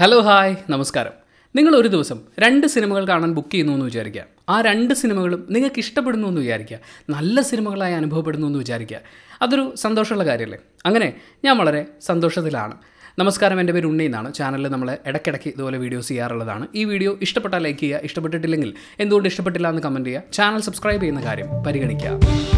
hello hi നമസ്കാരം നിങ്ങൾ ഒരു ദിവസം രണ്ട് സിനിമകൾ കാണാൻ ബുക്ക് ചെയ്യുന്നു എന്ന് വിചാരിക്കുക ആ രണ്ട് സിനിമകളും നിങ്ങൾക്ക് ഇഷ്ടപ്പെടുന്നു എന്ന് വിചാരിക്കുക നല്ല സിനിമകളായി അനുഭവപ്പെടുന്നു എന്ന് വിചാരിക്കുക അതൊരു സന്തോഷമുള്ള കാര്യമല്ലേ അങ്ങനെ ഞാൻ വളരെ സന്തോഷത്തിലാണ് നമസ്കാരം എൻ്റെ പേര് ഉണ്ണി എന്നാണ് ചാനലിൽ നമ്മൾ ഇടയ്ക്കിടയ്ക്ക് ഇതുപോലെ വീഡിയോസ് ചെയ്യാറുള്ളതാണ് ഈ വീഡിയോ ഇഷ്ടപ്പെട്ടാൽ ലൈക്ക് ചെയ്യുക ഇഷ്ടപ്പെട്ടിട്ടില്ലെങ്കിൽ എന്തുകൊണ്ട് ഇഷ്ടപ്പെട്ടില്ല എന്ന് കമൻറ്റ് ചെയ്യുക ചാനൽ സബ്സ്ക്രൈബ് ചെയ്യുന്ന കാര്യം പരിഗണിക്കുക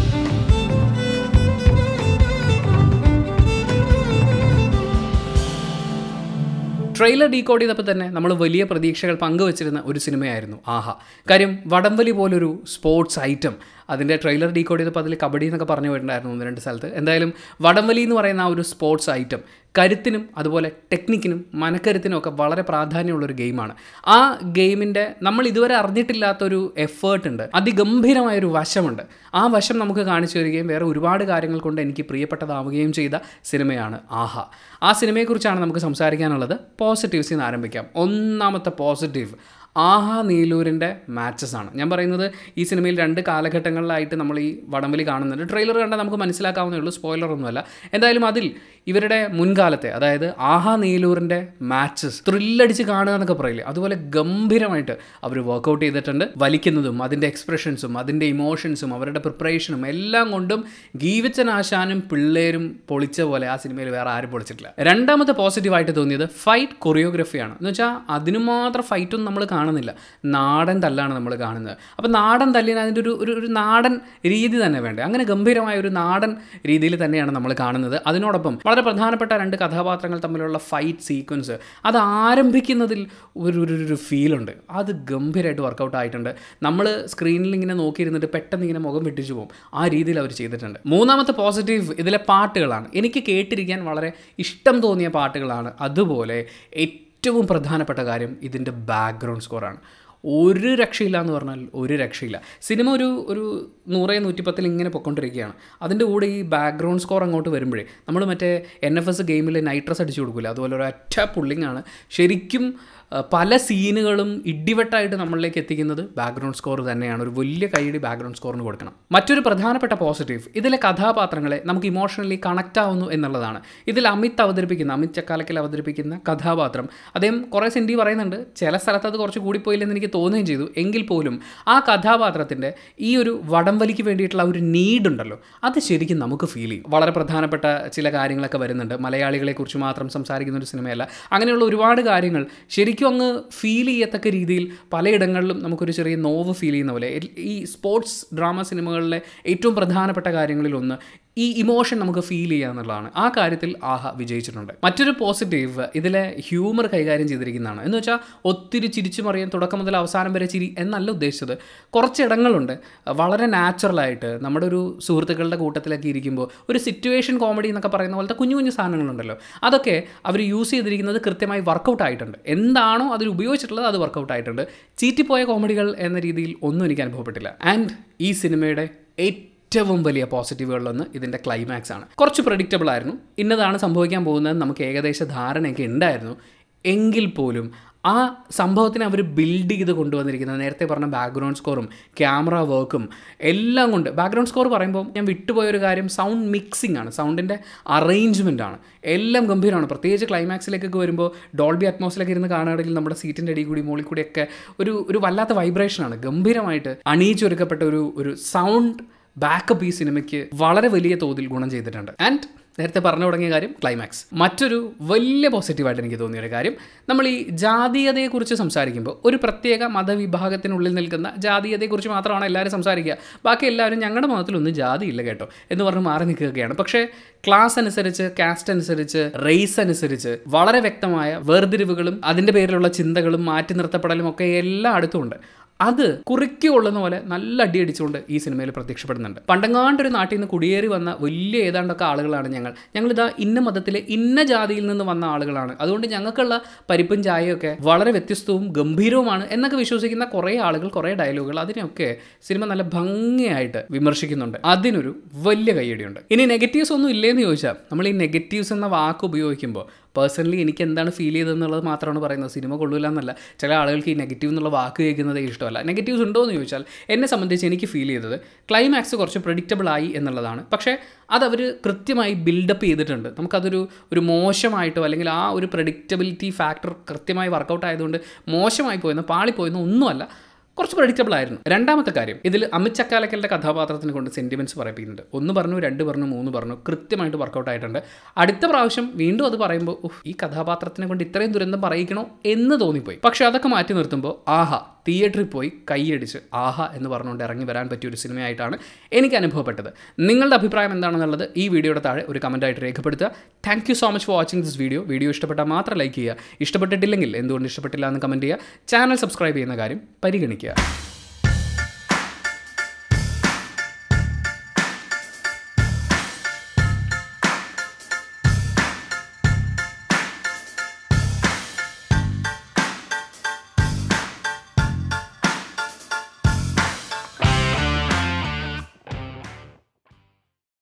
ട്രെയിലർ ഡീകോഡ് ചെയ്തപ്പോൾ തന്നെ നമ്മൾ വലിയ പ്രതീക്ഷകൾ പങ്കുവച്ചിരുന്ന ഒരു സിനിമയായിരുന്നു ആഹ കാര്യം വടംവലി പോലൊരു സ്പോർട്സ് ഐറ്റം അതിൻ്റെ ട്രെയിലർ ഡീകോഡ് ചെയ്തപ്പോൾ അതിൽ കബഡി എന്നൊക്കെ പറഞ്ഞു പോയിട്ടുണ്ടായിരുന്നു ഒന്ന് രണ്ട് സ്ഥലത്ത് എന്തായാലും വടംവലി എന്ന് പറയുന്ന ആ ഒരു സ്പോർട്സ് ഐറ്റം കരുത്തിനും അതുപോലെ ടെക്നിക്കിനും മനക്കരുത്തിനും ഒക്കെ വളരെ പ്രാധാന്യമുള്ളൊരു ഗെയിമാണ് ആ ഗെയിമിൻ്റെ നമ്മൾ ഇതുവരെ അറിഞ്ഞിട്ടില്ലാത്തൊരു എഫേർട്ട് ഉണ്ട് അതിഗംഭീരമായൊരു വശമുണ്ട് ആ വശം നമുക്ക് കാണിച്ചു തരികയും വേറെ ഒരുപാട് കാര്യങ്ങൾ കൊണ്ട് എനിക്ക് പ്രിയപ്പെട്ടതാവുകയും ചെയ്ത സിനിമയാണ് ആഹ ആ സിനിമയെക്കുറിച്ചാണ് നമുക്ക് സംസാരിക്കാനുള്ളത് പോസിറ്റീവ്സിൽ നിന്ന് ആരംഭിക്കാം ഒന്നാമത്തെ പോസിറ്റീവ് ആഹാ നീലൂരിൻ്റെ മാച്ചസ് ആണ് ഞാൻ പറയുന്നത് ഈ സിനിമയിൽ രണ്ട് കാലഘട്ടങ്ങളിലായിട്ട് നമ്മൾ ഈ വടംവലി കാണുന്നുണ്ട് ട്രെയിലർ കണ്ടാൽ നമുക്ക് മനസ്സിലാക്കാവുന്നേ ഉള്ളൂ സ്പോയിലർ ഒന്നുമല്ല എന്തായാലും അതിൽ ഇവരുടെ മുൻകാലത്തെ അതായത് ആഹാ നീലൂരിൻ്റെ മാച്ചസ് ത്രില്ലടിച്ച് കാണുക എന്നൊക്കെ പറയില്ലേ അതുപോലെ ഗംഭീരമായിട്ട് അവർ വർക്കൗട്ട് ചെയ്തിട്ടുണ്ട് വലിക്കുന്നതും അതിൻ്റെ എക്സ്പ്രഷൻസും അതിൻ്റെ ഇമോഷൻസും അവരുടെ പ്രിപ്പറേഷനും എല്ലാം കൊണ്ടും ഗീവച്ചനാശാനും പിള്ളേരും പൊളിച്ച പോലെ ആ സിനിമയിൽ വേറെ ആരും പൊളിച്ചിട്ടില്ല രണ്ടാമത്തെ പോസിറ്റീവായിട്ട് തോന്നിയത് ഫൈറ്റ് കൊറിയോഗ്രഫിയാണ് എന്ന് വെച്ചാൽ അതിനു മാത്രം ഫൈറ്റൊന്നും നമ്മൾ കാണുന്നില്ല നാടൻ തല്ലാണ് നമ്മൾ കാണുന്നത് അപ്പോൾ നാടൻ തല്ലിന് അതിൻ്റെ ഒരു ഒരു ഒരു നാടൻ രീതി തന്നെ വേണ്ടേ അങ്ങനെ ഗംഭീരമായ ഒരു നാടൻ രീതിയിൽ തന്നെയാണ് നമ്മൾ കാണുന്നത് അതിനോടൊപ്പം വളരെ പ്രധാനപ്പെട്ട രണ്ട് കഥാപാത്രങ്ങൾ തമ്മിലുള്ള ഫൈറ്റ് സീക്വൻസ് അത് ആരംഭിക്കുന്നതിൽ ഒരു ഒരു ഒരു ഫീലുണ്ട് അത് ഗംഭീരമായിട്ട് വർക്കൗട്ട് ആയിട്ടുണ്ട് നമ്മൾ സ്ക്രീനിൽ ഇങ്ങനെ നോക്കിയിരുന്നിട്ട് പെട്ടെന്ന് ഇങ്ങനെ മുഖം വെട്ടിച്ചു പോകും ആ രീതിയിൽ അവർ ചെയ്തിട്ടുണ്ട് മൂന്നാമത്തെ പോസിറ്റീവ് ഇതിലെ പാട്ടുകളാണ് എനിക്ക് കേട്ടിരിക്കാൻ വളരെ ഇഷ്ടം തോന്നിയ പാട്ടുകളാണ് അതുപോലെ ഏറ്റവും പ്രധാനപ്പെട്ട കാര്യം ഇതിൻ്റെ ബാക്ക്ഗ്രൗണ്ട് സ്കോറാണ് ഒരു രക്ഷയില്ല എന്ന് പറഞ്ഞാൽ ഒരു രക്ഷയില്ല സിനിമ ഒരു ഒരു നൂറേ നൂറ്റിപ്പത്തിൽ ഇങ്ങനെ പൊയ്ക്കൊണ്ടിരിക്കുകയാണ് അതിൻ്റെ കൂടെ ഈ ബാക്ക്ഗ്രൗണ്ട് സ്കോർ അങ്ങോട്ട് വരുമ്പോഴേ നമ്മൾ മറ്റേ എൻ എഫ് എസ് ഗെയിമിൽ നൈട്രസ് അടിച്ചു കൊടുക്കില്ല അതുപോലെ ഒരു ഒറ്റ പുള്ളിങ് ആണ് ശരിക്കും പല സീനുകളും ഇടിവെട്ടായിട്ട് നമ്മളിലേക്ക് എത്തിക്കുന്നത് ബാക്ക്ഗ്രൗണ്ട് സ്കോർ തന്നെയാണ് ഒരു വലിയ കൈയടി ബാക്ക്ഗ്രൗണ്ട് സ്കോറിന് കൊടുക്കണം മറ്റൊരു പ്രധാനപ്പെട്ട പോസിറ്റീവ് ഇതിലെ കഥാപാത്രങ്ങളെ നമുക്ക് ഇമോഷണലി കണക്റ്റ് ആവുന്നു എന്നുള്ളതാണ് ഇതിൽ അമിത് അവതരിപ്പിക്കുന്ന അമിത് ചക്കാലക്കൽ അവതരിപ്പിക്കുന്ന കഥാപാത്രം അദ്ദേഹം കുറേ സെൻറ്റി പറയുന്നുണ്ട് ചില സ്ഥലത്ത് അത് കുറച്ച് കൂടിപ്പോയില്ലെന്ന് എനിക്ക് തോന്നുകയും ചെയ്തു എങ്കിൽ പോലും ആ കഥാപാത്രത്തിൻ്റെ ഈ ഒരു വടംവലിക്ക് വേണ്ടിയിട്ടുള്ള ഒരു നീഡ് ഉണ്ടല്ലോ അത് ശരിക്കും നമുക്ക് ഫീൽ ചെയ്യും വളരെ പ്രധാനപ്പെട്ട ചില കാര്യങ്ങളൊക്കെ വരുന്നുണ്ട് മലയാളികളെക്കുറിച്ച് മാത്രം സംസാരിക്കുന്ന ഒരു സിനിമയല്ല അങ്ങനെയുള്ള ഒരുപാട് കാര്യങ്ങൾ ശരിക്കും അങ്ങ് ഫീൽ ചെയ്യത്തക്ക രീതിയിൽ പലയിടങ്ങളിലും നമുക്കൊരു ചെറിയ നോവ് ഫീൽ ചെയ്യുന്ന പോലെ ഈ സ്പോർട്സ് ഡ്രാമ സിനിമകളിലെ ഏറ്റവും പ്രധാനപ്പെട്ട കാര്യങ്ങളിൽ ഒന്ന് ഈ ഇമോഷൻ നമുക്ക് ഫീൽ ചെയ്യുക എന്നുള്ളതാണ് ആ കാര്യത്തിൽ ആഹ വിജയിച്ചിട്ടുണ്ട് മറ്റൊരു പോസിറ്റീവ് ഇതിലെ ഹ്യൂമർ കൈകാര്യം ചെയ്തിരിക്കുന്നതാണ് എന്ന് വെച്ചാൽ ഒത്തിരി ചിരിച്ചു മറിയാൻ തുടക്കം മുതൽ അവസാനം വരെ ചിരി എന്നല്ല ഉദ്ദേശിച്ചത് കുറച്ചിടങ്ങളുണ്ട് വളരെ നാച്ചുറലായിട്ട് നമ്മുടെ ഒരു സുഹൃത്തുക്കളുടെ കൂട്ടത്തിലൊക്കെ ഇരിക്കുമ്പോൾ ഒരു സിറ്റുവേഷൻ കോമഡി എന്നൊക്കെ പറയുന്ന പോലത്തെ കുഞ്ഞു കുഞ്ഞു സാധനങ്ങളുണ്ടല്ലോ അതൊക്കെ അവർ യൂസ് ചെയ്തിരിക്കുന്നത് കൃത്യമായി വർക്കൗട്ട് ആയിട്ടുണ്ട് എന്താണോ അതിൽ ഉപയോഗിച്ചിട്ടുള്ളത് അത് വർക്കൗട്ട് ആയിട്ടുണ്ട് ചീറ്റിപ്പോയ കോമഡികൾ എന്ന രീതിയിൽ ഒന്നും എനിക്ക് അനുഭവപ്പെട്ടില്ല ആൻഡ് ഈ സിനിമയുടെ ഏറ്റവും ഏറ്റവും വലിയ പോസിറ്റീവുകളിലൊന്ന് ഇതിൻ്റെ ക്ലൈമാക്സ് ആണ് കുറച്ച് പ്രഡിക്റ്റബിൾ ആയിരുന്നു ഇന്നതാണ് സംഭവിക്കാൻ പോകുന്നത് നമുക്ക് ഏകദേശ ധാരണയൊക്കെ ഉണ്ടായിരുന്നു എങ്കിൽ പോലും ആ സംഭവത്തിനെ അവർ ബിൽഡ് ചെയ്ത് കൊണ്ടുവന്നിരിക്കുന്നത് നേരത്തെ പറഞ്ഞ ബാക്ക്ഗ്രൗണ്ട് സ്കോറും ക്യാമറ വർക്കും എല്ലാം കൊണ്ട് ബാക്ക്ഗ്രൗണ്ട് സ്കോർ പറയുമ്പോൾ ഞാൻ വിട്ടുപോയ ഒരു കാര്യം സൗണ്ട് മിക്സിംഗ് ആണ് സൗണ്ടിൻ്റെ അറേഞ്ച്മെൻ്റ് ആണ് എല്ലാം ഗംഭീരമാണ് പ്രത്യേകിച്ച് ക്ലൈമാക്സിലേക്കൊക്കെ വരുമ്പോൾ ഡോൾബി അറ്റ്മോസിലൊക്കെ ഇരുന്ന് കാണുകയാണെങ്കിൽ നമ്മുടെ സീറ്റിൻ്റെ അടിയിൽ കൂടി മുകളിൽ കൂടിയൊക്കെ ഒരു ഒരു വല്ലാത്ത വൈബ്രേഷനാണ് ഗംഭീരമായിട്ട് അണിയിച്ചൊരുക്കപ്പെട്ട ഒരു ഒരു സൗണ്ട് ബാക്കപ്പ് ഈ സിനിമയ്ക്ക് വളരെ വലിയ തോതിൽ ഗുണം ചെയ്തിട്ടുണ്ട് ആൻഡ് നേരത്തെ പറഞ്ഞു തുടങ്ങിയ കാര്യം ക്ലൈമാക്സ് മറ്റൊരു വലിയ പോസിറ്റീവായിട്ട് എനിക്ക് തോന്നിയ ഒരു കാര്യം നമ്മൾ ഈ ജാതീയതയെക്കുറിച്ച് സംസാരിക്കുമ്പോൾ ഒരു പ്രത്യേക മതവിഭാഗത്തിനുള്ളിൽ നിൽക്കുന്ന ജാതീയതയെക്കുറിച്ച് മാത്രമാണ് എല്ലാവരും സംസാരിക്കുക ബാക്കി എല്ലാവരും ഞങ്ങളുടെ മതത്തിലൊന്നും ജാതിയില്ല കേട്ടോ എന്ന് പറഞ്ഞ് മാറി നിൽക്കുകയാണ് പക്ഷേ ക്ലാസ് അനുസരിച്ച് കാസ്റ്റ് അനുസരിച്ച് റേസ് അനുസരിച്ച് വളരെ വ്യക്തമായ വേർതിരിവുകളും അതിൻ്റെ പേരിലുള്ള ചിന്തകളും മാറ്റി നിർത്തപ്പെടലും ഒക്കെ എല്ലായിടത്തും ഉണ്ട് അത് കുറുക്കി കൊള്ളുന്ന പോലെ നല്ല അടി അടിച്ചുകൊണ്ട് ഈ സിനിമയിൽ പ്രത്യക്ഷപ്പെടുന്നുണ്ട് പണ്ടങ്ങാണ്ടൊരു നാട്ടിൽ നിന്ന് കുടിയേറി വന്ന വലിയ ഏതാണ്ടൊക്കെ ആളുകളാണ് ഞങ്ങൾ ഞങ്ങളിതാ ഇന്ന മതത്തിലെ ഇന്ന ജാതിയിൽ നിന്ന് വന്ന ആളുകളാണ് അതുകൊണ്ട് ഞങ്ങൾക്കുള്ള പരിപ്പും ചായയൊക്കെ വളരെ വ്യത്യസ്തവും ഗംഭീരവുമാണ് എന്നൊക്കെ വിശ്വസിക്കുന്ന കുറേ ആളുകൾ കുറേ ഡയലോഗുകൾ അതിനെയൊക്കെ സിനിമ നല്ല ഭംഗിയായിട്ട് വിമർശിക്കുന്നുണ്ട് അതിനൊരു വലിയ കയ്യടിയുണ്ട് ഇനി നെഗറ്റീവ്സ് ഒന്നും ഇല്ലേന്ന് ചോദിച്ചാൽ നമ്മൾ ഈ നെഗറ്റീവ്സ് എന്ന വാക്ക് ഉപയോഗിക്കുമ്പോൾ പേഴ്സണലി എനിക്ക് എന്താണ് ഫീൽ ചെയ്തതെന്നുള്ളത് മാത്രമാണ് പറയുന്നത് സിനിമ കൊള്ളില്ല എന്നല്ല ചില ആളുകൾക്ക് ഈ നെഗറ്റീവ് എന്നുള്ള വാക്ക് കേൾക്കുന്നതേ ഇഷ്ടമല്ല നെഗറ്റീവ്സ് ഉണ്ടോ എന്ന് ചോദിച്ചാൽ എന്നെ സംബന്ധിച്ച് എനിക്ക് ഫീൽ ചെയ്തത് ക്ലൈമാക്സ് കുറച്ച് പ്രഡിക്റ്റബിൾ ആയി എന്നുള്ളതാണ് പക്ഷേ അതവർ കൃത്യമായി ബിൽഡപ്പ് ചെയ്തിട്ടുണ്ട് നമുക്കതൊരു ഒരു മോശമായിട്ടോ അല്ലെങ്കിൽ ആ ഒരു പ്രഡിക്റ്റബിലിറ്റി ഫാക്ടർ കൃത്യമായി വർക്കൗട്ട് ആയതുകൊണ്ട് മോശമായി പോയെന്നോ പാളിപ്പോയെന്നോ ഒന്നുമല്ല കുറച്ച് പ്രഡിക്റ്റബിൾ ആയിരുന്നു രണ്ടാമത്തെ കാര്യം ഇതിൽ അമിത് ചക്കാലക്കലിൻ്റെ കഥാപാത്രത്തിനെ കൊണ്ട് സെൻറ്റിമെൻറ്റ്സ് പറയിപ്പിക്കുന്നുണ്ട് ഒന്ന് പറഞ്ഞു രണ്ട് പറഞ്ഞു മൂന്ന് പറഞ്ഞു കൃത്യമായിട്ട് വർക്കൗട്ട് ആയിട്ടുണ്ട് അടുത്ത പ്രാവശ്യം വീണ്ടും അത് പറയുമ്പോൾ ഉഫ് ഈ കഥാപാത്രത്തിനെ കൊണ്ട് ഇത്രയും ദുരന്തം പറയിക്കണോ എന്ന് തോന്നിപ്പോയി പക്ഷേ അതൊക്കെ മാറ്റി നിർത്തുമ്പോൾ ആഹാ തിയേറ്ററിൽ പോയി കൈയടിച്ച് ആഹാ എന്ന് പറഞ്ഞുകൊണ്ട് ഇറങ്ങി വരാൻ പറ്റിയ ഒരു സിനിമയായിട്ടാണ് എനിക്ക് അനുഭവപ്പെട്ടത് നിങ്ങളുടെ അഭിപ്രായം എന്താണെന്നുള്ളത് ഈ വീഡിയോയുടെ താഴെ ഒരു കമൻറ്റായിട്ട് രേഖപ്പെടുത്തുക thank you so much for watching this video video ഇഷ്ടപ്പെട്ടാൽ മാത്രം ലൈക്ക് ചെയ്യുക ഇഷ്ടപ്പെട്ടിട്ടില്ലെങ്കിൽ എന്തുകൊണ്ട് ഇഷ്ടപ്പെട്ടില്ല എന്ന് കമൻറ്റ് ചെയ്യുക ചാനൽ സബ്സ്ക്രൈബ് ചെയ്യുന്ന കാര്യം പരിഗണിക്കുക